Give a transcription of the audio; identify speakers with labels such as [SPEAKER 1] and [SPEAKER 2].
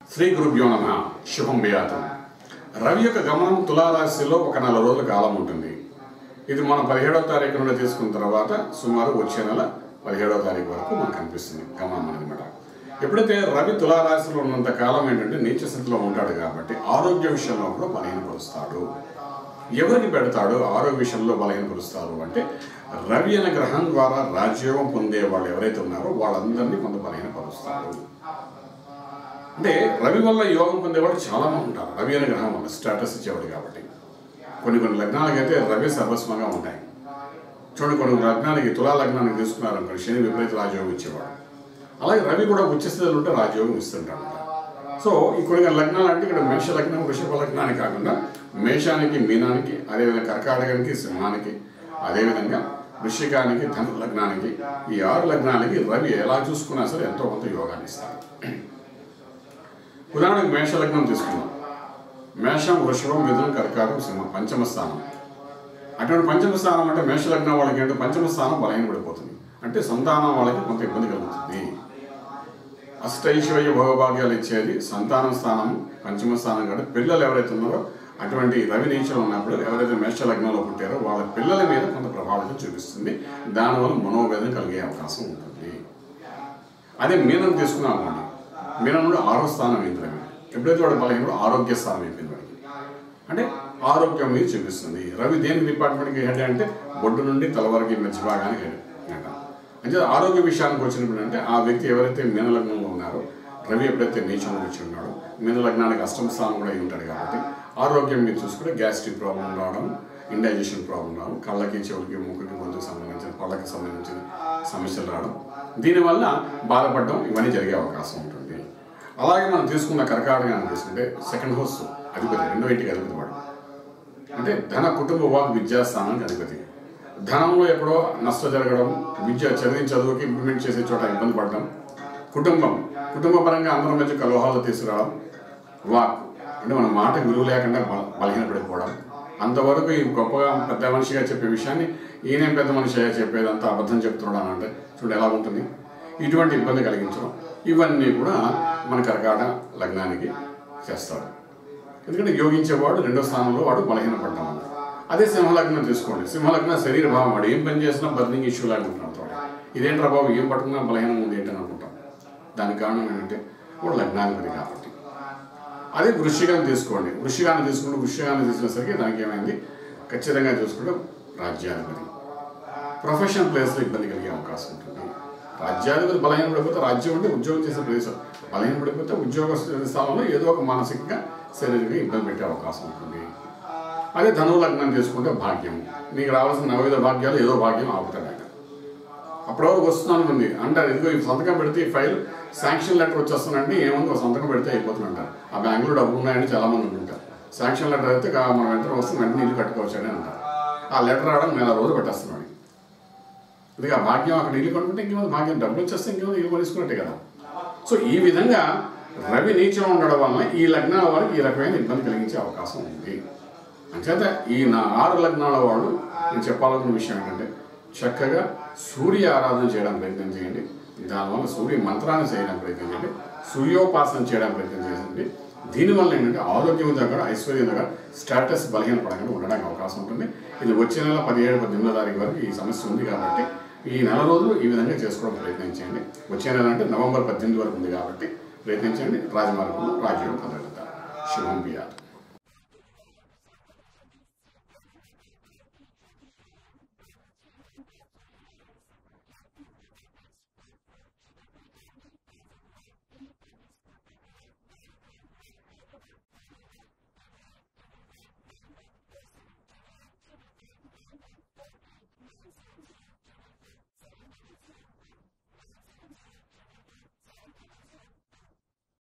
[SPEAKER 1] శ్రీ గురుభ్యో నమ శుభం బియాతం రవి యొక్క గమనం తులారాశిలో ఒక నెల రోజుల కాలం ఉంటుంది ఇది మనం పదిహేడవ తారీఖు నుండి తీసుకున్న తర్వాత సుమారు వచ్చే నెల పదిహేడవ తారీఖు వరకు మనకు కనిపిస్తుంది గమనం అనమాట ఎప్పుడైతే రవి తులారాశిలో ఉన్నంత కాలం ఏంటంటే నీచ స్థితిలో ఉంటాడు కాబట్టి ఆరోగ్య విషయంలో కూడా బలహీనపరుస్తాడు ఎవరికి పెడతాడు ఆరోగ్య విషయంలో బలహీనపరుస్తారు అంటే రవి అనే గ్రహం ద్వారా రాజ్యోగం పొందే వాళ్ళు ఎవరైతే ఉన్నారో వాళ్ళందరినీ కొంత బలహీనపరుస్తాడు అంటే రవి వల్ల యోగం పొందేవాడు చాలా మంది ఉంటారు రవి అనే గ్రహం వల్ల స్టేటస్ ఇచ్చేవాడు కాబట్టి కొన్ని కొన్ని లగ్నాలకి అయితే రవి సర్వస్వంగా ఉంటాయి చూడండి కొన్ని లగ్నానికి తులా లగ్నానికి తీసుకున్నారనుకోండి శని విపరీత రాజయోగం ఇచ్చేవాడు అలాగే రవి కూడా ఉచ్చస్థితిలో ఉంటే రాజయోగం ఇస్తుంటాడు సో ఈ కొన్ని లగ్నాలు అంటే ఇక్కడ మేష లగ్నం వృషభ లగ్నానికి కాకుండా మేషానికి మీనానికి అదేవిధంగా కర్కాటకానికి సింహానికి అదేవిధంగా వృషికానికి ధను లగ్నానికి ఈ ఆరు లగ్నాలకి రవి ఎలా చూసుకున్నా సరే ఎంతో కొంత యోగాన్ని ఇస్తాడు ఉదాహరణకు మేష లగ్నం తీసుకుందాం మేషం వృషభం మిథునం కర్కాటకం సింహం పంచమ స్థానం అటువంటి పంచమ స్థానం అంటే మేష లగ్నం వాళ్ళకి ఏంటంటే పంచమ స్థానం బలహీనపడిపోతుంది అంటే సంతానం వాళ్ళకి కొంత ఇబ్బంది కలుగుతుంది అష్టైశ్వర్య భోగభాగ్యాలు ఇచ్చేది సంతానం స్థానం పంచమ స్థానం కాబట్టి పిల్లలు ఎవరైతే ఉన్నారో అటువంటి రవి నీచలు ఉన్నప్పుడు ఎవరైతే మేష లగ్నంలో పుట్టారో వాళ్ళ పిల్లల మీద కొంత ప్రభావితం చూపిస్తుంది దానివల్ల మనోవేదన కలిగే అవకాశం ఉంటుంది అదే మీనం తీసుకున్నాం అనుకోండి మీనం నుండి ఆరో స్థానం అయింది రవి ఎప్పుడైతే వాడు బలహీన ఆరోగ్య స్థానం అయిపోయింది వాడికి అంటే ఆరోగ్యం మీద చూపిస్తుంది రవి దేని డిపార్ట్మెంట్కి హెడ్ అంటే బొడ్డు నుండి తల వరకు మధ్య భాగానికి హెడ్ అంట అంటే ఆరోగ్య విషయానికి వచ్చినప్పుడు అంటే ఆ వ్యక్తి ఎవరైతే మీన లగ్నంలో ఉన్నారో రవి ఎప్పుడైతే నీచంలో వచ్చి ఉన్నాడో మీన లగ్నానికి అష్టమ స్థానం కూడా అయి ఉంటాడు కాబట్టి ఆరోగ్యం మీద చూసుకుంటే గ్యాస్ట్రిక్ ప్రాబ్లం రావడం ఇండైజెషన్ ప్రాబ్లం రావడం కళ్ళకి చెవులకి ముక్కుకి గొంతుకు సంబంధించిన పళ్ళకి సంబంధించిన సమస్యలు రావడం దీనివల్ల బాధపడడం ఇవన్నీ జరిగే అవకాశం ఉంటుంది అలాగే మనం తీసుకున్న కర్కాటకాన్ని తీసుకుంటే సెకండ్ హౌస్ అధిపతి రెండో ఇంటికి అధిపతి వాడు అంటే ధన కుటుంబ వాక్ విద్యాస్థానానికి అధిపతి ధనంలో ఎక్కడో నష్టం జరగడం విద్య చదివిన చదువుకి ఇంప్లిమెంట్ చేసే చోట ఇబ్బంది పడడం కుటుంబం కుటుంబ పరంగా అందరి మధ్య కలహాలు తీసుకురావడం వాక్ అంటే మన మాటకు విలువ లేకుండా బల బలహీనపడిపోవడం అంతవరకు ఈ గొప్పగా పెద్ద మనిషిగా చెప్పే విషయాన్ని ఈయనేం పెద్ద మనిషిగా చెప్పేది అంతా అబద్ధం చెప్తున్నాడు అని అంటే చూడు ఎలా ఉంటుంది ఇటువంటి ఇబ్బంది కలిగించడం ఇవన్నీ కూడా మన కర్కాట లగ్నానికి చేస్తాడు ఎందుకంటే యోగించేవాడు రెండో స్థానంలో వాడు బలహీనపడ్డాం అన్నమాట అదే సింహలగ్నం తీసుకోండి సింహలగ్నం శరీర భావం వాడు ఏం పని చేసినా బర్నింగ్ ఇష్యూ లాగా ఉంటున్నాడు వాడు. ఇదేంట్రా బాబు ఏం పట్టుకున్నా బలహీనం ఉంది ఏంటని అనుకుంటాం దానికి కారణం ఏంటంటే వాడు లగ్నాధిపతి కాబట్టి అదే వృషికాన్ని తీసుకోండి వృషికాన్ని తీసుకుంటే వృషికాన్ని తీసుకునేసరికి దానికి ఏమైంది ఖచ్చితంగా చూసుకుంటే రాజ్యాధిపతి ప్రొఫెషనల్ ప్లేస్లో ఇబ్బంది కలిగే అవకాశం ఉంటుంది రాజ్యాధిపతి బలహీన పడిపోతే రాజ్యం అంటే ఉద్యోగం చేసే ప్రదేశం బలహీన పడిపోతే ఉద్యోగ స్థానంలో ఏదో ఒక మానసికంగా శారీరకంగా ఇబ్బంది పెట్టే అవకాశం ఉంటుంది అదే ధనువు లగ్నం తీసుకుంటే భాగ్యం నీకు రావాల్సిన నవవిధ భాగ్యాలు ఏదో భాగ్యం ఆపుతాడు ఆయన అప్పటి వరకు వస్తున్నాను ఉంది అంటారు ఇదిగో ఈ సంతకం పెడితే ఈ ఫైల్ శాంక్షన్ లెటర్ వచ్చేస్తుందంటే ఏముంది ఒక సంతకం పెడితే అయిపోతుందంటారు ఆ బ్యాంకులో డబ్బులు ఉన్నాయని చాలా మంది ఉంటుంటారు శాంక్షన్ లెటర్ అయితే కా- మనం వెంటనే వస్తుంది వెంటనే ఇల్లు కట్టుకోవచ్చు అని అంటారు ఆ లెటర్ రావడం నెల రోజులు పెట్టేస్తున్నాడు ఇది ఆ భాగ్యం అక్కడ ఇల్లు కొనుక్కుంటే ఇంకేమైనా భాగ్యం డబ్బులు వచ్చేస్తే ఇంకేమైనా ఇల్లు కొనుక్కున్నట్టే కదా సో ఈ విధంగా రవి నీచం ఉండడం వలన ఈ లగ్నాల వారికి ఈ రకమైన ఇబ్బంది కలిగించే అవకాశం ఉంది అంచేత ఈ నా ఆరు లగ్నాల వాళ్ళు నేను చెప్పాలనుకున్న విషయం ఏంటంటే చక్కగా సూర్య ఆరాధన చేయడానికి ప్రయత్నం చేయండి దానివల్ల సూర్య మంత్రాన్ని చేయడానికి ప్రయత్నం చేయండి సూర్యోపాసన చేయడానికి ప్రయత్నం చేయండి దీనివల్ల ఏంటంటే ఆరోగ్యం దగ్గర ఐశ్వర్యం దగ్గర స్టేటస్ బలహీన పడకుండా ఉండడానికి అవకాశం ఉంటుంది ఇది వచ్చే నెల పదిహేడు పద్దెనిమిదో తారీఖు వరకు ఈ సమస్య ఉంది కాబట్టి ఈ నెల రోజులు ఈ విధంగా చేసుకోవడం ప్రయత్నించండి వచ్చే నెల అంటే నవంబర్ పద్దెనిమిది వరకు ఉంది కాబట్టి ప్రయత్నించండి రాజమార్గంలో రాజ్యం పొందగలుగుతారు శుభం బియాలి